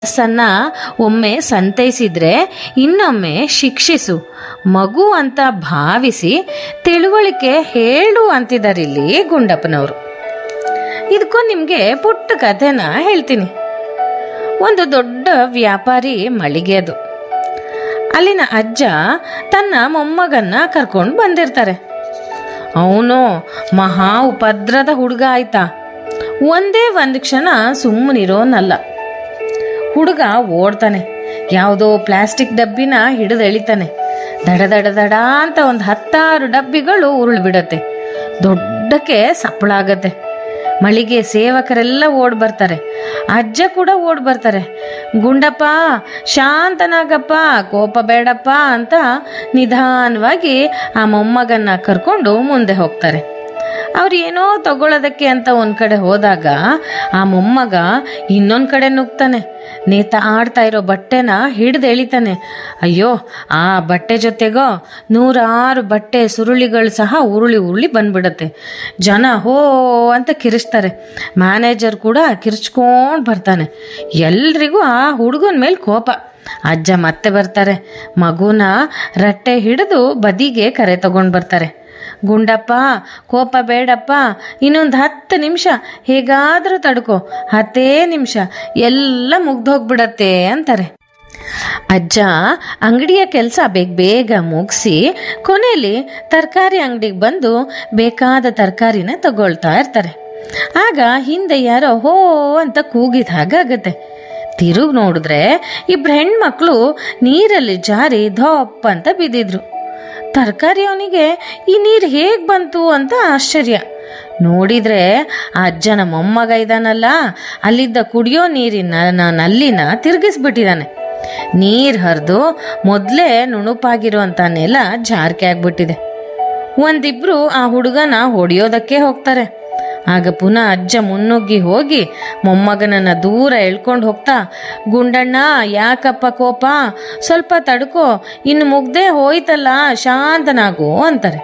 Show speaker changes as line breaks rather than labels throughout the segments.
ಸನ್ನ ಒಮ್ಮೆ ಸಂತೈಸಿದ್ರೆ ಇನ್ನೊಮ್ಮೆ ಶಿಕ್ಷಿಸು ಮಗು ಅಂತ ಭಾವಿಸಿ ತಿಳುವಳಿಕೆ ಹೇಳು ಅಂತಿದಾರಿಲ್ಲಿ ಗುಂಡಪ್ಪನವರು ಇದಕ್ಕೂ ನಿಮಗೆ ಪುಟ್ಟ ಕಥೆನ ಹೇಳ್ತೀನಿ ಒಂದು ದೊಡ್ಡ ವ್ಯಾಪಾರಿ ಮಳಿಗೆ ಅದು ಅಲ್ಲಿನ ಅಜ್ಜ ತನ್ನ ಮೊಮ್ಮಗನ್ನ ಕರ್ಕೊಂಡು ಬಂದಿರ್ತಾರೆ ಅವನು ಮಹಾ ಉಪದ್ರದ ಹುಡುಗ ಆಯ್ತಾ ಒಂದೇ ಒಂದು ಕ್ಷಣ ಸುಮ್ಮನಿರೋನಲ್ಲ ಹುಡುಗ ಓಡ್ತಾನೆ ಯಾವುದೋ ಪ್ಲಾಸ್ಟಿಕ್ ಡಬ್ಬಿನ ಹಿಡಿದು ಎಳಿತಾನೆ ದಡ ದಡ ದಡ ಅಂತ ಒಂದು ಹತ್ತಾರು ಡಬ್ಬಿಗಳು ಉರುಳು ಬಿಡತ್ತೆ ದೊಡ್ಡಕ್ಕೆ ಸಪ್ಪಳಾಗತ್ತೆ ಮಳಿಗೆ ಸೇವಕರೆಲ್ಲ ಓಡ್ ಬರ್ತಾರೆ ಅಜ್ಜ ಕೂಡ ಓಡ್ ಬರ್ತಾರೆ ಗುಂಡಪ್ಪ ಶಾಂತನಾಗಪ್ಪ ಕೋಪ ಬೇಡಪ್ಪ ಅಂತ ನಿಧಾನವಾಗಿ ಆ ಮೊಮ್ಮಗನ್ನ ಕರ್ಕೊಂಡು ಮುಂದೆ ಹೋಗ್ತಾರೆ ಅವ್ರು ಏನೋ ತಗೊಳ್ಳೋದಕ್ಕೆ ಅಂತ ಒಂದ್ ಕಡೆ ಹೋದಾಗ ಆ ಮೊಮ್ಮಗ ಇನ್ನೊಂದ್ ಕಡೆ ನುಗ್ತಾನೆ ನೇತ ಆಡ್ತಾ ಇರೋ ಬಟ್ಟೆನ ಹಿಡ್ದು ಎಳಿತಾನೆ ಅಯ್ಯೋ ಆ ಬಟ್ಟೆ ಜೊತೆಗೋ ನೂರಾರು ಬಟ್ಟೆ ಸುರುಳಿಗಳು ಸಹ ಉರುಳಿ ಉರುಳಿ ಬಂದ್ಬಿಡತ್ತೆ ಜನ ಹೋ ಅಂತ ಕಿರಿಸ್ತಾರೆ ಮ್ಯಾನೇಜರ್ ಕೂಡ ಕಿರ್ಚ್ಕೊಂಡ್ ಬರ್ತಾನೆ ಎಲ್ರಿಗೂ ಆ ಹುಡುಗನ ಮೇಲೆ ಕೋಪ ಅಜ್ಜ ಮತ್ತೆ ಬರ್ತಾರೆ ಮಗುನ ರಟ್ಟೆ ಹಿಡಿದು ಬದಿಗೆ ಕರೆ ತಗೊಂಡ್ ಬರ್ತಾರೆ ಗುಂಡಪ್ಪ ಕೋಪ ಬೇಡಪ್ಪ ಇನ್ನೊಂದು ಹತ್ತು ನಿಮಿಷ ಹೇಗಾದರೂ ತಡ್ಕೋ ಹತ್ತೇ ನಿಮಿಷ ಎಲ್ಲ ಮುಗ್ದೋಗ್ಬಿಡತ್ತೆ ಅಂತಾರೆ ಅಜ್ಜ ಅಂಗಡಿಯ ಕೆಲಸ ಬೇಗ ಬೇಗ ಮುಗಿಸಿ ಕೊನೆಯಲ್ಲಿ ತರಕಾರಿ ಅಂಗಡಿಗೆ ಬಂದು ಬೇಕಾದ ತರಕಾರಿನ ತಗೊಳ್ತಾ ಇರ್ತಾರೆ ಆಗ ಹಿಂದೆ ಯಾರೋ ಹೋ ಅಂತ ಕೂಗಿದ ಹಾಗಾಗತ್ತೆ ತಿರುಗಿ ನೋಡಿದ್ರೆ ಇಬ್ರು ಹೆಣ್ಮಕ್ಳು ನೀರಲ್ಲಿ ಜಾರಿ ಧೋಪ್ ಅಂತ ಬಿದ್ದಿದ್ರು ತರಕಾರಿ ಅವನಿಗೆ ಈ ನೀರು ಹೇಗೆ ಬಂತು ಅಂತ ಆಶ್ಚರ್ಯ ನೋಡಿದ್ರೆ ಆ ಅಜ್ಜನ ಮೊಮ್ಮಗ ಇದಾನಲ್ಲ ಅಲ್ಲಿದ್ದ ಕುಡಿಯೋ ನೀರಿನ ನ- ನಲ್ಲಿನ ತಿರುಗಿಸ್ಬಿಟ್ಟಿದ್ದಾನೆ ನೀರು ಹರಿದು ಮೊದಲೇ ನುಣುಪಾಗಿರುವಂಥ ನೆಲ ಜಾರಿಕೆ ಆಗ್ಬಿಟ್ಟಿದೆ ಒಂದಿಬ್ರು ಆ ಹುಡುಗನ ಹೊಡೆಯೋದಕ್ಕೆ ಹೋಗ್ತಾರೆ ಆಗ ಪುನಃ ಅಜ್ಜ ಮುನ್ನುಗ್ಗಿ ಹೋಗಿ ಮೊಮ್ಮಗನನ್ನ ದೂರ ಎಳ್ಕೊಂಡು ಹೋಗ್ತಾ ಗುಂಡಣ್ಣ ಯಾಕಪ್ಪ ಕೋಪ ಸ್ವಲ್ಪ ತಡ್ಕೋ ಇನ್ನು ಮುಗ್ದೇ ಹೋಯ್ತಲ್ಲ ಶಾಂತನಾಗು ಅಂತಾರೆ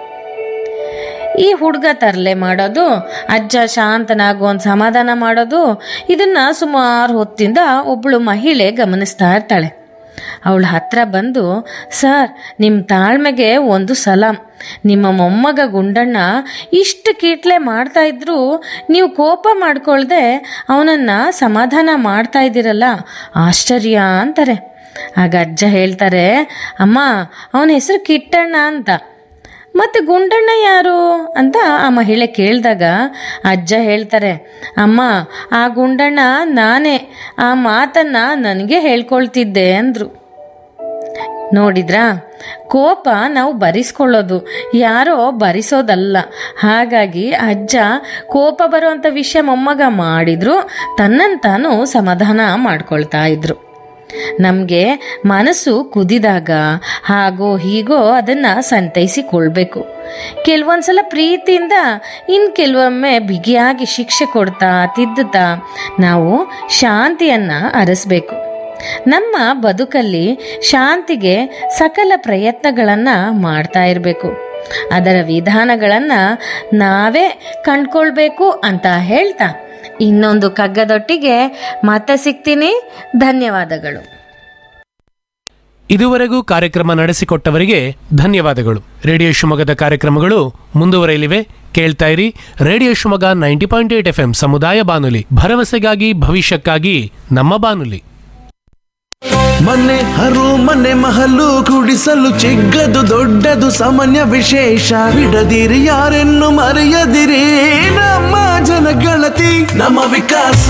ಈ ಹುಡುಗ ತರಲೆ ಮಾಡೋದು ಅಜ್ಜ ಶಾಂತನಾಗು ಅಂತ ಸಮಾಧಾನ ಮಾಡೋದು ಇದನ್ನ ಸುಮಾರು ಹೊತ್ತಿಂದ ಒಬ್ಳು ಮಹಿಳೆ ಗಮನಿಸ್ತಾ ಇರ್ತಾಳೆ ಅವಳ ಹತ್ರ ಬಂದು ಸರ್ ನಿಮ್ಮ ತಾಳ್ಮೆಗೆ ಒಂದು ಸಲಾಂ ನಿಮ್ಮ ಮೊಮ್ಮಗ ಗುಂಡಣ್ಣ ಇಷ್ಟು ಕೀಟ್ಲೆ ಮಾಡ್ತಾ ಇದ್ರು ನೀವು ಕೋಪ ಮಾಡ್ಕೊಳ್ದೆ ಅವನನ್ನ ಸಮಾಧಾನ ಮಾಡ್ತಾ ಇದ್ದೀರಲ್ಲ ಆಶ್ಚರ್ಯ ಅಂತಾರೆ ಆಗ ಅಜ್ಜ ಹೇಳ್ತಾರೆ ಅಮ್ಮ ಅವನ ಹೆಸರು ಕಿಟ್ಟಣ್ಣ ಅಂತ ಮತ್ತೆ ಗುಂಡಣ್ಣ ಯಾರು ಅಂತ ಆ ಮಹಿಳೆ ಕೇಳಿದಾಗ ಅಜ್ಜ ಹೇಳ್ತಾರೆ ಅಮ್ಮ ಆ ಗುಂಡಣ್ಣ ನಾನೇ ಆ ಮಾತನ್ನ ನನಗೆ ಹೇಳ್ಕೊಳ್ತಿದ್ದೆ ಅಂದ್ರು ನೋಡಿದ್ರಾ ಕೋಪ ನಾವು ಭರಿಸ್ಕೊಳ್ಳೋದು ಯಾರೋ ಭರಿಸೋದಲ್ಲ ಹಾಗಾಗಿ ಅಜ್ಜ ಕೋಪ ಬರುವಂಥ ವಿಷಯ ಮೊಮ್ಮಗ ಮಾಡಿದ್ರು ತನ್ನಂತಾನು ಸಮಾಧಾನ ಮಾಡ್ಕೊಳ್ತಾ ಇದ್ರು ನಮಗೆ ಮನಸ್ಸು ಕುದಿದಾಗ ಹಾಗೋ ಹೀಗೋ ಅದನ್ನು ಸಂತೈಸಿಕೊಳ್ಬೇಕು ಕೆಲವೊಂದ್ಸಲ ಪ್ರೀತಿಯಿಂದ ಇನ್ನು ಕೆಲವೊಮ್ಮೆ ಬಿಗಿಯಾಗಿ ಶಿಕ್ಷೆ ಕೊಡ್ತಾ ತಿದ್ದುತ್ತಾ ನಾವು ಶಾಂತಿಯನ್ನ ಅರಸಬೇಕು ನಮ್ಮ ಬದುಕಲ್ಲಿ ಶಾಂತಿಗೆ ಸಕಲ ಪ್ರಯತ್ನಗಳನ್ನು ಮಾಡ್ತಾ ಇರಬೇಕು ಅದರ ವಿಧಾನಗಳನ್ನು ನಾವೇ ಕಂಡ್ಕೊಳ್ಬೇಕು ಅಂತ ಹೇಳ್ತಾ ಇನ್ನೊಂದು ಕಗ್ಗದೊಟ್ಟಿಗೆ ಮತ್ತೆ ಸಿಗ್ತೀನಿ ಧನ್ಯವಾದಗಳು
ಇದುವರೆಗೂ ಕಾರ್ಯಕ್ರಮ ನಡೆಸಿಕೊಟ್ಟವರಿಗೆ ಧನ್ಯವಾದಗಳು ರೇಡಿಯೋ ಶಿವಮೊಗ್ಗದ ಕಾರ್ಯಕ್ರಮಗಳು ಮುಂದುವರೆಯಲಿವೆ ಕೇಳ್ತಾ ಇರಿ radio Shivamogga ninety point eight F ಸಮುದಾಯ ಬಾನುಲಿ ಭರವಸೆಗಾಗಿ ಭವಿಷ್ಯಕ್ಕಾಗಿ ನಮ್ಮ ಬಾನುಲಿ
ಮನೆ ಹರು ಮನೆ ಮಹಲು ಕುಡಿಸಲು ಚಿಕ್ಕದು ದೊಡ್ಡದು ಸಾಮಾನ್ಯ ವಿಶೇಷ ಬಿಡದಿರಿ ಯಾರೆನ್ನು ಮರೆಯದಿರಿ ನಮ್ಮ ಜನಗಣತಿ ನಮ್ಮ ವಿಕಾಸ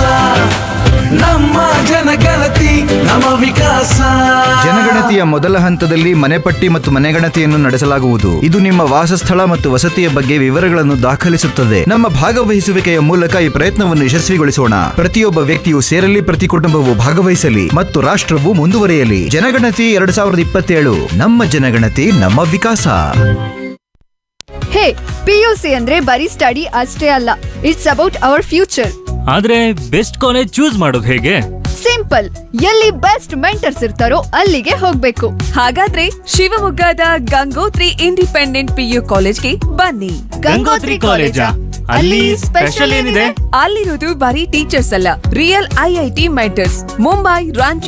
ನಮ್ಮ ಜನಗಣತಿ ನಮ್ಮ ವಿಕಾಸ
ಜನಗಣತಿಯ ಮೊದಲ ಹಂತದಲ್ಲಿ ಮನೆಪಟ್ಟಿ ಮತ್ತು ಮನೆಗಣತಿಯನ್ನು ನಡೆಸಲಾಗುವುದು ಇದು ನಿಮ್ಮ ವಾಸಸ್ಥಳ ಮತ್ತು ವಸತಿಯ ಬಗ್ಗೆ ವಿವರಗಳನ್ನು ದಾಖಲಿಸುತ್ತದೆ ನಮ್ಮ ಭಾಗವಹಿಸುವಿಕೆಯ ಮೂಲಕ ಈ ಪ್ರಯತ್ನವನ್ನು ಯಶಸ್ವಿಗೊಳಿಸೋಣ ಪ್ರತಿಯೊಬ್ಬ ವ್ಯಕ್ತಿಯು ಸೇರಲಿ ಪ್ರತಿ ಕುಟುಂಬವು ಭಾಗವಹಿಸಲಿ ಮತ್ತು ರಾಷ್ಟ್ರವು ಮುಂದುವರಿಯಲಿ ಜನಗಣತಿ ಎರಡ್ ಸಾವಿರದ ಇಪ್ಪತ್ತೇಳು ನಮ್ಮ ಜನಗಣತಿ ನಮ್ಮ ವಿಕಾಸ
ಹೇ ಪಿಯುಸಿ ಅಂದ್ರೆ ಬರೀ ಸ್ಟಡಿ ಅಷ್ಟೇ ಅಲ್ಲ ಇಟ್ಸ್ ಅಬೌಟ್ ಅವರ್ ಫ್ಯೂಚರ್
ಆದ್ರೆ ಬೆಸ್ಟ್ ಕಾಲೇಜ್ ಚೂಸ್ ಮಾಡೋದು ಹೇಗೆ
ಸಿಂಪಲ್ ಎಲ್ಲಿ ಬೆಸ್ಟ್ ಮೆಂಟರ್ಸ್ ಇರ್ತಾರೋ ಅಲ್ಲಿಗೆ ಹೋಗ್ಬೇಕು
ಹಾಗಾದ್ರೆ ಶಿವಮೊಗ್ಗದ ಗಂಗೋತ್ರಿ ಇಂಡಿಪೆಂಡೆಂಟ್ ಪಿಯು ಕಾಲೇಜ್ಗೆ ಬನ್ನಿ
ಗಂಗೋತ್ರಿ ಕಾಲೇಜಾ? ಅಲ್ಲಿ ಸ್ಪೆಷಲ್ ಏನಿದೆ?
ಅಲ್ಲಿರೋದು ಬರೀ ಟೀಚರ್ಸ್ ಅಲ್ಲ real IIT mentors Mumbai Ranchi